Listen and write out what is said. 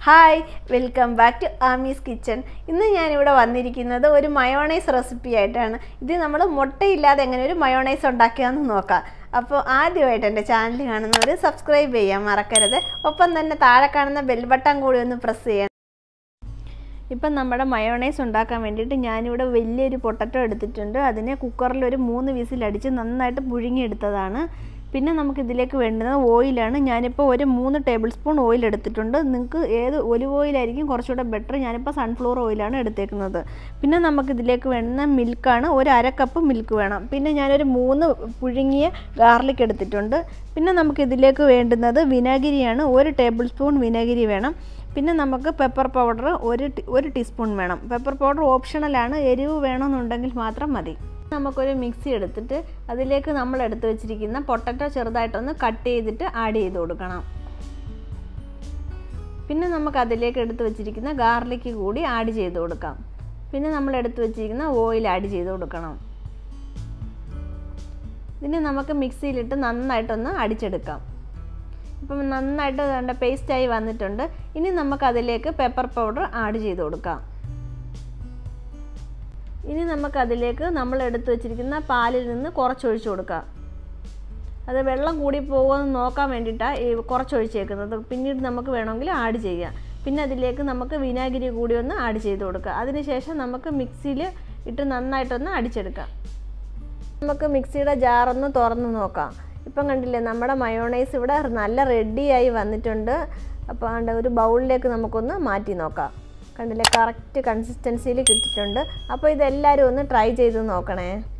hi welcome back to ആമീസ് kitchen ഇന്ന് ഞാനിവിടെ വന്നിരിക്കുന്നത് ഒരു മയോണൈസ് റെസിപ്പി ആയിട്ടാണ് ഇത് നമ്മൾ മുട്ടയില്ലാതെ എങ്ങനെ ഒരു മയോണൈസ് ഉണ്ടാക്കിയാന്ന് നോക്കാം അപ്പോൾ ആദ്യമായിട്ട് എൻ്റെ ചാനൽ കാണുന്നവർ സബ്സ്ക്രൈബ് ചെയ്യാൻ മറക്കരുത് ഒപ്പം തന്നെ താഴെ കാണുന്ന ബെൽ ബട്ടൺ കൂടി ഒന്ന് പ്രസ് ചെയ്യണം ഇപ്പം നമ്മുടെ മയോണൈസ് ഉണ്ടാക്കാൻ വേണ്ടിയിട്ട് ഞാനിവിടെ വലിയൊരു പൊട്ടറ്റോ എടുത്തിട്ടുണ്ട് അതിനെ കുക്കറിൽ ഒരു മൂന്ന് വിസിലടിച്ച് നന്നായിട്ട് പുഴുങ്ങിയെടുത്തതാണ് പിന്നെ നമുക്ക് ഇതിലേക്ക് വേണ്ടുന്നത് ഓയിലാണ് ഞാനിപ്പോൾ ഒരു മൂന്ന് ടേബിൾ സ്പൂൺ ഓയിൽ എടുത്തിട്ടുണ്ട് നിങ്ങൾക്ക് ഏത് ഒലിവ് ഓയിലായിരിക്കും കുറച്ചുകൂടെ ബെറ്റർ ഞാനിപ്പോൾ സൺഫ്ലവർ ഓയിലാണ് എടുത്തേക്കുന്നത് പിന്നെ നമുക്ക് ഇതിലേക്ക് വേണ്ടുന്ന മിൽക്കാണ് ഒരു അര കപ്പ് മിൽക്ക് വേണം പിന്നെ ഞാനൊരു മൂന്ന് പുഴുങ്ങിയ ഗാർലിക് എടുത്തിട്ടുണ്ട് പിന്നെ നമുക്ക് ഇതിലേക്ക് വേണ്ടുന്നത് വിനാഗിരിയാണ് ഒരു ടേബിൾ സ്പൂൺ വിനാഗിരി വേണം പിന്നെ നമുക്ക് പെപ്പർ പൗഡർ ഒരു ഒരു ടീസ്പൂൺ വേണം പെപ്പർ പൗഡർ ഓപ്ഷണലാണ് എരിവ് വേണമെന്നുണ്ടെങ്കിൽ മാത്രം മതി നമുക്കൊരു മിക്സി എടുത്തിട്ട് അതിലേക്ക് നമ്മൾ എടുത്തു വെച്ചിരിക്കുന്ന പൊട്ടറ്റോ ചെറുതായിട്ടൊന്ന് കട്ട് ചെയ്തിട്ട് ആഡ് ചെയ്ത് കൊടുക്കണം പിന്നെ നമുക്ക് അതിലേക്ക് എടുത്തു വെച്ചിരിക്കുന്ന ഗാർലിക്ക് കൂടി ആഡ് ചെയ്ത് കൊടുക്കാം പിന്നെ നമ്മൾ എടുത്തു വെച്ചിരിക്കുന്ന ഓയിൽ ആഡ് ചെയ്ത് കൊടുക്കണം ഇതിനെ നമുക്ക് മിക്സിയിലിട്ട് നന്നായിട്ടൊന്ന് അടിച്ചെടുക്കാം ഇപ്പം നന്നായിട്ട് വേണ്ട പേസ്റ്റായി വന്നിട്ടുണ്ട് ഇനി നമുക്ക് അതിലേക്ക് പെപ്പർ പൗഡർ ആഡ് ചെയ്ത് കൊടുക്കാം ഇനി നമുക്ക് അതിലേക്ക് നമ്മൾ എടുത്തു വെച്ചിരിക്കുന്ന പാലിൽ നിന്ന് കുറച്ചൊഴിച്ചു കൊടുക്കാം അത് വെള്ളം കൂടി പോകുമെന്ന് നോക്കാൻ വേണ്ടിയിട്ടാണ് ഈ കുറച്ചൊഴിച്ചേക്കുന്നത് പിന്നീട് നമുക്ക് വേണമെങ്കിൽ ആഡ് ചെയ്യാം പിന്നെ അതിലേക്ക് നമുക്ക് വിനാഗിരി കൂടി ഒന്ന് ആഡ് ചെയ്ത് കൊടുക്കുക അതിനുശേഷം നമുക്ക് മിക്സിയിൽ ഇട്ട് നന്നായിട്ടൊന്ന് അടിച്ചെടുക്കാം നമുക്ക് മിക്സിയുടെ ജാറൊന്ന് തുറന്ന് നോക്കാം ഇപ്പം കണ്ടില്ലേ നമ്മുടെ മയോണൈസ് ഇവിടെ നല്ല റെഡിയായി വന്നിട്ടുണ്ട് അപ്പോൾ ആണ്ട് ഒരു ബൗളിലേക്ക് നമുക്കൊന്ന് മാറ്റി നോക്കാം കണ്ടില്ലേ കറക്റ്റ് കൺസിസ്റ്റൻസിയിൽ കിട്ടിയിട്ടുണ്ട് അപ്പോൾ ഇതെല്ലാവരും ഒന്ന് ട്രൈ ചെയ്ത് നോക്കണേ